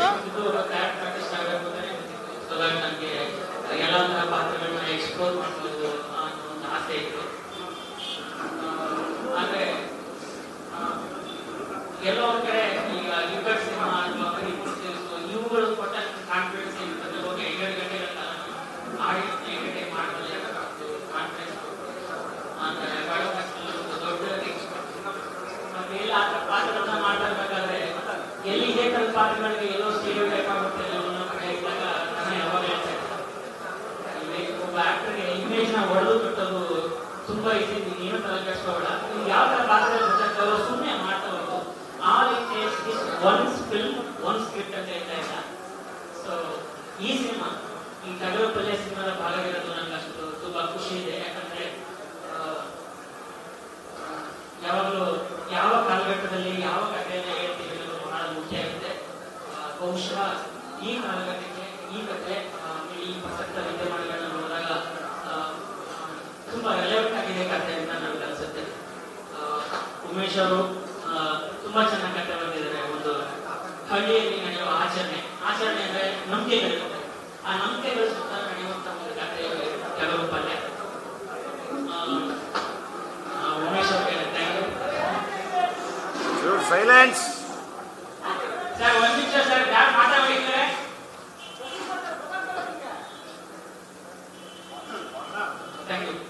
ಇದು character artist ಆಗಬೇಕು ಅಂತಾನೆ ಗೊತ್ತಿತ್ತು ಸೊ ನನಗೆ ಎಲ್ಲ ಥರ ಪಾತ್ರಗಳನ್ನ ಎಕ್ಸ್ಪ್ಲೋರ್ ಮಾಡ್ಬೋದು ಅನ್ನೋ ಒಂದು ಆಸೆ ಇತ್ತು ಆ, ಆದ್ರೆ ಆ, ಎಲ್ಲೋ ಒಂದ್ ಕಡೆ ಈಗ ಯುಗಟ್ ಸಿನಿಮಾ ಅಥವಾ ಇವುಗಳು ಕೊಟ್ಟಷ್ಟು ಕಾನ್ಫಿಡೆನ್ಸ್ ಇರ್ತದೆ ಹೋಗಿ ಎರಡು ಗಂಟೆ ಆಡಿಯನ್ಸ್ ಎಂಟರ್ಟೈನ್ ಮಾಡಬಲ್ಲೆ ಕಾನ್ಫಿಡೆನ್ಸ್ ಅಂದ್ರೆ ಬಡವರಲ್ಲಿ ಒಂದು ದೊಡ್ಡ ಮತ್ತೆ ಎಲ್ಲ ಆ ಥರ ಪಾತ್ರಗಳನ್ನ ಮಾಡ್ತಿರ್ಬೇಕಾದ್ರೆ ಎಲ್ಲಿ ಇದೇ ಥರದ ಪಾತ್ರಗಳಿಗೆ ಎಲ್ಲೋ ಸ್ಟೀರಿಯೋ ಟೈಪ್ ಆಗುತ್ತೆ ಎಲ್ಲೋ ಒಂದೊಂದ್ ಕಡೆ ಇದ್ದಾಗ ನಾನು ಯಾವಾಗ ಹೇಳ್ತಾ ಇದ್ದೆ ಒಬ್ಬ ಆಕ್ಟರ್ಗೆ ಇಮೇಜ್ ನ ಹೊಡೆದು ಕಟ್ಟೋದು ತುಂಬಾ ಈಸಿ ನೀನು ತಲೆ ಕೆಡಿಸ್ಕೋಬೇಡ ನೀವು ಯಾವ ತರ ಪಾತ್ರ ಗೊತ್ತಾಗ್ತಾರೋ ಸುಮ್ಮನೆ ಮಾಡ್ತಾ ಹೋಗು all it takes is one film one script ಅಂತ ಹೇಳ್ತಾ ಇಲ್ಲ ಸೊ ಈ ಸಿನಿಮಾ ಈ ಕಡಲ ಪಲ್ಯ ಸಿನಿಮಾದ ಭಾಗವಿರೋದು ನನಗೆ ಅಷ್ಟು ತುಂಬಾ ಖುಷಿ ಇದೆ ಯಾಕಂದ್ರೆ ಆ, ಯಾವಾಗಲೂ ಯಾವ ಕಾಲಘಟ್ಟದಲ್ಲಿ ಯಾವ ಕಥೆಯನ್ನ ಹೇಳ್ತೀವಿ ಅನ್ನೋದು ಬಹಳ ಮುಖ್ಯ ಆಗುತ್ತೆ ಆ, ಬಹುಶಃ ಈ ಕಾಲಘಟ್ಟಕ್ಕೆ ಈ ಕಥೆ ಆ, ಈ ಪ್ರಸಕ್ತ ವಿದ್ಯಮಾನಗಳನ್ನ ನೋಡಿದಾಗ ಆ, ಆ, ತುಂಬಾ ರೆಲೆವೆಂಟ್ ಆಗಿದೆ ಕಥೆ ಅಂತ ನನಗೆ ಅನ್ಸುತ್ತೆ ಆ, ಉಮೇಶ್ ಅವರು ಆ, ತುಂಬಾ ಚೆನ್ನಾಗಿ ಕಥೆ ಬರೆದಿದ್ದಾರೆ ಒಂದು ಹಳ್ಳಿಯಲ್ಲಿ ನಡೆಯುವ ಆಚರಣೆ ಆಚರಣೆ ಅಂದ್ರೆ ನಂಬಿಕೆಗಳಿರುತ್ತೆ ಆ ನಂಬಿಕೆಗಳ ಸುತ್ತ ನಡೆಯುವಂತ ಒಂದು ಕಥೆ ಕೆಲವು ಪಲ್ಯ ಆ, ಆ, ಉಮೇಶ್ ಅವ್ರಿಗೆ ಥ್ಯಾಂಕ್ ಯು ಸೈಲೆನ್ಸ್ ಸರ್ ಒಂದ್ ನಿಮಿಷ ಸರ್ ಯಾರು ಮಾತಾಡಿದ್ರೆ ಥ್ಯಾಂಕ್ ಯು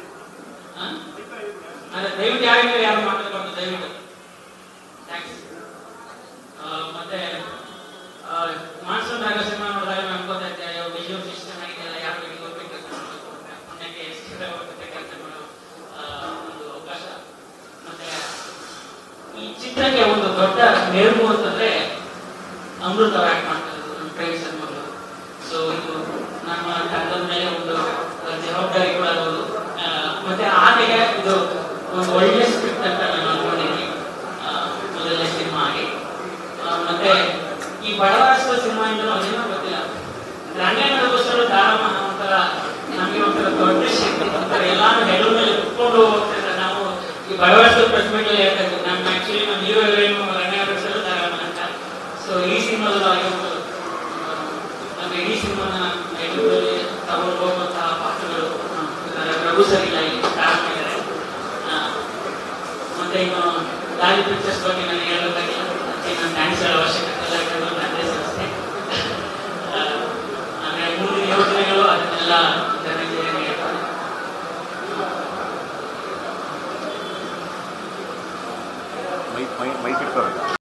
ಅದೇ ದಯವಿಟ್ಟು ಯಾರಿಗೂ ಯಾರು ಮಾತಾಡ್ಬಾರ್ದು ದಯವಿಟ್ಟು ಥ್ಯಾಂಕ್ಸ್ ಮತ್ತೆ ಮಾನ್ಸೂನ್ ರಾಗ ಸಿನಿಮಾ ನೋಡಿದಾಗ ನಾನು ಅನ್ಕೋತಾ ಇದ್ದೆ ವಿಜುವಲ್ ಎಷ್ಟು ಚೆನ್ನಾಗಿದೆಯಲ್ಲ ಯಾರು ಇಲ್ಲಿ ಹೋಗ್ಬೇಕು ಅಂತ ಅನ್ಕೊಂಡು ಪುಣ್ಯಕ್ಕೆ ಎಷ್ಟು ಹೋಗುತ್ತೆ ಕೆಲಸ ಮಾಡೋ ಆ, ಒಂದು ಅವಕಾಶ ಮತ್ತೆ ಈ ಚಿತ್ರಕ್ಕೆ ಒಂದು ದೊಡ್ಡ ಮೆರುಗು ಅಂತಂದ್ರೆ ಅಮೃತ ಆಕ್ಟ್ ಮಾಡ್ತಾ ಇರೋದು ನಮ್ಮ ಪ್ರೇಮ್ ಶರ್ಮಗಳು ಸೊ ಇದು ನಮ್ಮ ತಂಡದ ಮೇಲೆ ಒಂದು ಜವಾಬ್ದಾರಿ ಕೂಡ ಹೌದು ಆ, ಮತ್ತೆ ಆನೆಗೆ ಇದು ಒಂದು ಒಳ್ಳೆ ಸ್ಕ್ರಿಪ್ಟ್ ಅಂತ ನಾನು ಅನ್ಕೊಂಡಿದ್ದೀನಿ ಆ, ಮೊದಲನೇ ಸಿನಿಮಾ ಆಗಿ ಆ, ಮತ್ತೆ ಈ ಬಡವರಾಷ್ಟ್ರ ಸಿನಿಮಾ ಇಂದ ಅದೇನೋ ಗೊತ್ತಿಲ್ಲ ರಂಗೇಂದ್ರ ಧಾರಾಮ ಒಂಥರ ನಮಗೆ ಒಂಥರ ದೊಡ್ಡ ಶಕ್ತಿ ಒಂಥರ ಎಲ್ಲಾನು ಹೆಗಲ ಮೇಲೆ ಕುತ್ಕೊಂಡು ಹೋಗ್ತಿದ್ರೆ ನಾವು ಈ ಬಡವರಾಷ್ಟ್ರ ಪ್ರೆಸ್ ಮೀಟ್ ಅಲ್ಲಿ ಹೇಳ್ತಾ ಇದ್ವಿ ನಮ್ಮ ಆಕ್ಚುಲಿ ನಮ್ಮ ಹೀರೋ ಹೀರೋಯಿನ್ ರಂಗೇಂದ್ರ ಧಾರಾಮ ಅಂತ ಸೊ ಈ ಸಿನಿಮಾದಲ್ಲಿ ಆಗಿರ್ಬೋದು ಆ, ಅಂದ್ರೆ ಇಡೀ ಸಿನಿಮಾನ ಬೆಂಗಳೂರಲ್ಲಿ ತಗೊಂಡು ಹೋಗುವಂತಹ ಪಾತ್ರಗಳು ಆ, ಇದ್ದಾರೆ. ಪ್ರಭು ಸರ್ ಇಲ್ಲ ಇಲ್ಲಿ ಸ್ಟಾರ್ಟ್ ಮಾಡಿದ್ದಾರೆ ಆ, ಮತ್ತೆ ಇನ್ನು ದಾರಿ ಪಿಕ್ಚರ್ಸ್ ಬಗ್ಗೆ ನಾನು ಹೇಳಬೇಕಾಗಿಲ್ಲ ಅದಕ್ಕೆ ನಾನು ಥ್ಯಾಂಕ್ಸ್ ಹೇಳೋ ಅವಶ್ಯಕತೆ ಇಲ್ಲ ಯಾಕಂದ್ರೆ ನನ್ನ ತಂದೆ ಸಂಸ್ಥೆ ಆ, ಆಮೇಲೆ ಮುಂದಿನ ಯೋಜನೆಗಳು ಅದನ್ನೆಲ್ಲ ಜನರಿಗೆ ಹೇಳ್ತಾರೆ. ಮೈಕ್ ಮೈಕ್ ಮೈಕ್ ಇಟ್ಕೋಬೇಕು